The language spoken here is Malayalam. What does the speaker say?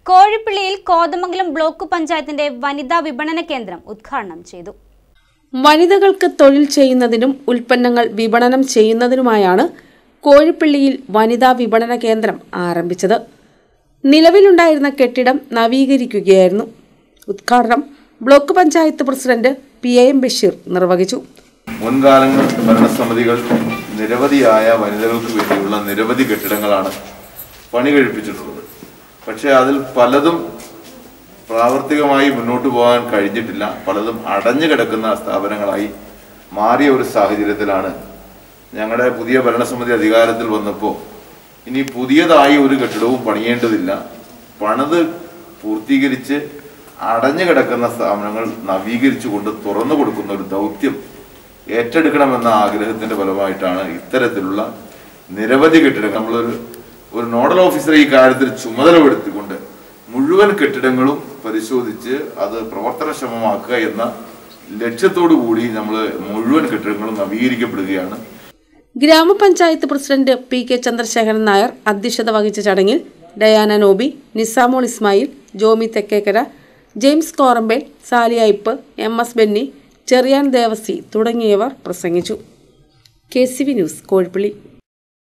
കോഴിപ്പള്ളിയിൽ കോതമംഗലം ബ്ലോക്ക് പഞ്ചായത്തിന്റെ വനിതാ വിപണന കേന്ദ്രം ഉദ്ഘാടനം ചെയ്തു വനിതകൾക്ക് തൊഴിൽ ചെയ്യുന്നതിനും ഉൽപ്പന്നങ്ങൾ വിപണനം ചെയ്യുന്നതിനുമായാണ് കോഴിപ്പള്ളിയിൽ വനിതാ വിപണന കേന്ദ്രം ആരംഭിച്ചത് നിലവിലുണ്ടായിരുന്ന കെട്ടിടം നവീകരിക്കുകയായിരുന്നു ഉദ്ഘാടനം block panchayat president P A M Basheer നിർവഹിച്ചു മുൻകാലങ്ങൾ ഭരണസമിതികൾ നിരവധിയായ വനിതകൾക്ക് വേണ്ടിയുള്ള നിരവധി കെട്ടിടങ്ങളാണ് പണി കഴിപ്പിച്ചിട്ടുള്ളത് പക്ഷേ അതിൽ പലതും പ്രാവർത്തികമായി മുന്നോട്ട് പോകാൻ കഴിഞ്ഞിട്ടില്ല പലതും അടഞ്ഞു കിടക്കുന്ന സ്ഥാപനങ്ങളായി മാറിയ ഒരു സാഹചര്യത്തിലാണ് ഞങ്ങളുടെ പുതിയ ഭരണസമിതി അധികാരത്തിൽ വന്നപ്പോൾ ഇനി പുതിയതായി ഒരു കെട്ടിടവും പണിയേണ്ടതില്ല പണിത് പൂർത്തീകരിച്ച് അടഞ്ഞു കിടക്കുന്ന സ്ഥാപനങ്ങൾ നവീകരിച്ചുകൊണ്ട് തുറന്നു കൊടുക്കുന്ന ഒരു ദൗത്യം ഏറ്റെടുക്കണമെന്ന ആഗ്രഹത്തിന്റെ ഫലമായിട്ടാണ് ഇത്തരത്തിലുള്ള നിരവധി കെട്ടിടങ്ങൾ നമ്മളൊരു ഒരു നോഡൽ ഓഫീസറെ ഈ കാര്യത്തിൽ ചുമതലപ്പെടുത്തിക്കൊണ്ട് മുഴുവൻ കെട്ടിടങ്ങളും പരിശോധിച്ച് അത് പ്രവർത്തനക്ഷമമാക്കുക എന്ന ലക്ഷ്യത്തോടു കൂടി നമ്മൾ മുഴുവൻ കെട്ടിടങ്ങളും നവീകരിക്കപ്പെടുകയാണ് grama panchayat president P K Chandrasekharan Nair അധ്യക്ഷത വഹിച്ച ചടങ്ങിൽ ഡയാന നോബി നിസാമോൾ ഇസ്മായിൽ ജോമി തെക്കേക്കര ജെയിംസ് കോറമ്പേൽ സാലിയായിപ്പ് എം എസ് ബെന്നി ചെറിയാൻ ദേവസി തുടങ്ങിയവർ പ്രസംഗിച്ചു K C V news Kozhippally